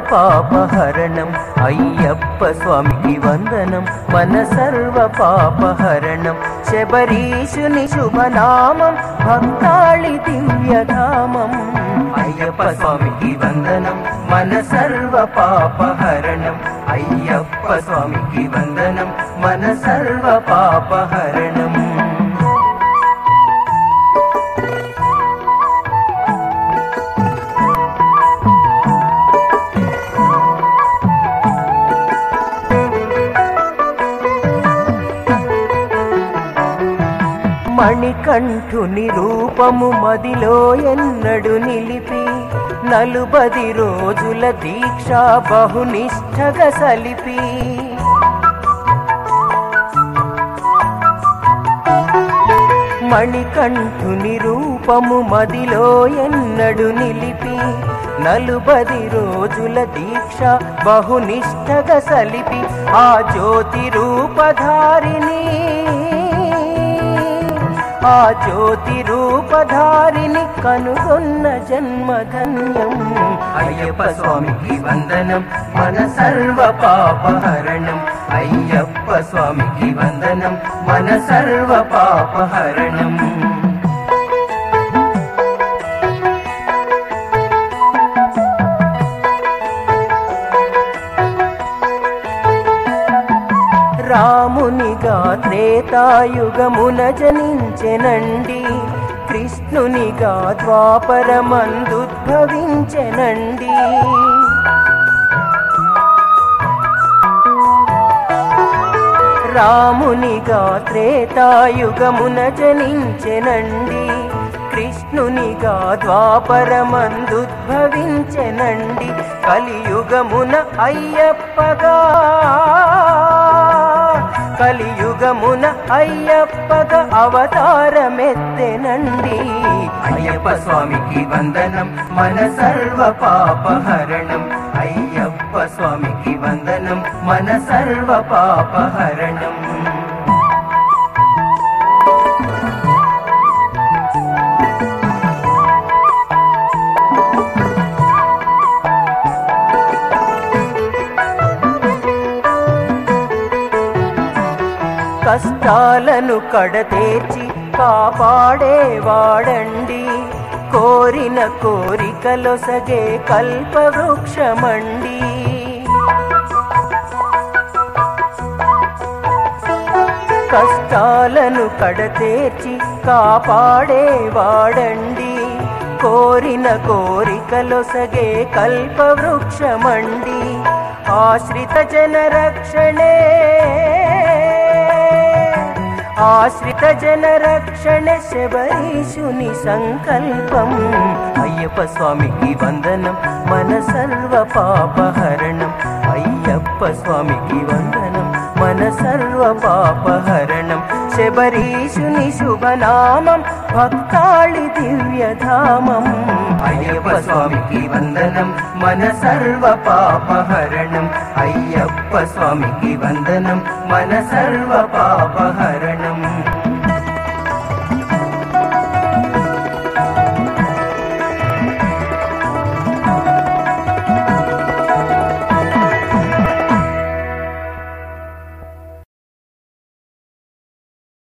పాపహరణం అయ్యప్ప స్వామికి వందనం మన సర్వ పాపహరణం శబరీషుని శుభనామం భక్తాళి దివ్యధామం అయ్యప్ప స్వామికి వందనం మన సర్వ పాపహరణం అయ్యప్ప స్వామికి వందనం మన సర్వ పాపహరణం మణికంఠుని రూపము మదిలో ఎన్నడు నిలిపి నలుబది రోజుల దీక్ష బహునిష్టగా సలిపి మణికంఠుని రూపము మదిలో ఎన్నడు నిలిపి నలుబది రోజుల దీక్ష బహునిష్టగా సలిపి ఆ జ్యోతి రూపధారిని ఆ జ్యోతి రూపధారిని కనుగొన్న జన్మధన్యం అయ్యప్ప స్వామికి వందనం మన సర్వ పాపహరణం అయ్యప్ప స్వామికి వందనం మన సర్వ పాపహరణం రామునిగా త్రేతాయుగమున జనించెనండి కృష్ణునిగా ద్వాపరమందుద్భవించెనండి రామునిగా త్రేతాయుగమున జనించెనండి కృష్ణునిగా ద్వాపరమందుద్భవించెనండి కలియుగమున అయ్యప్పగా కలియుగమున అయ్యప్పగ అవతారమెత్తెనండి అయ్యప్ప స్వామికి వందనం మన సర్వ పాపహరణం అయ్యప్ప స్వామికి వందనం మన సర్వ పాపహరణం కష్టాలను కడతేర్చి కాపాడేవాడండి కోరిన కోరికలొసగే కల్పవృక్షమండి కష్టాలను కడతేర్చి కాపాడేవాడండి కోరిన కోరికలొసగే కల్పవృక్షమండి ఆశ్రిత జనరక్షణే ఆశ్రిత జనరక్షణ శబరీషుని సంకల్పం అయ్యప్ప స్వామికి వందనం మన సర్వ పాపహరణం అయ్యప్ప స్వామికి వందనం మన సర్వ పాపహరణం శబరీషుని శుభనామం భక్తాళి దివ్యధామం అయ్యప్ప స్వామికి వందనం మన సర్వ పాపహరణం అయ్యప్ప స్వామికి వందనం మన సర్వ పాపహరణం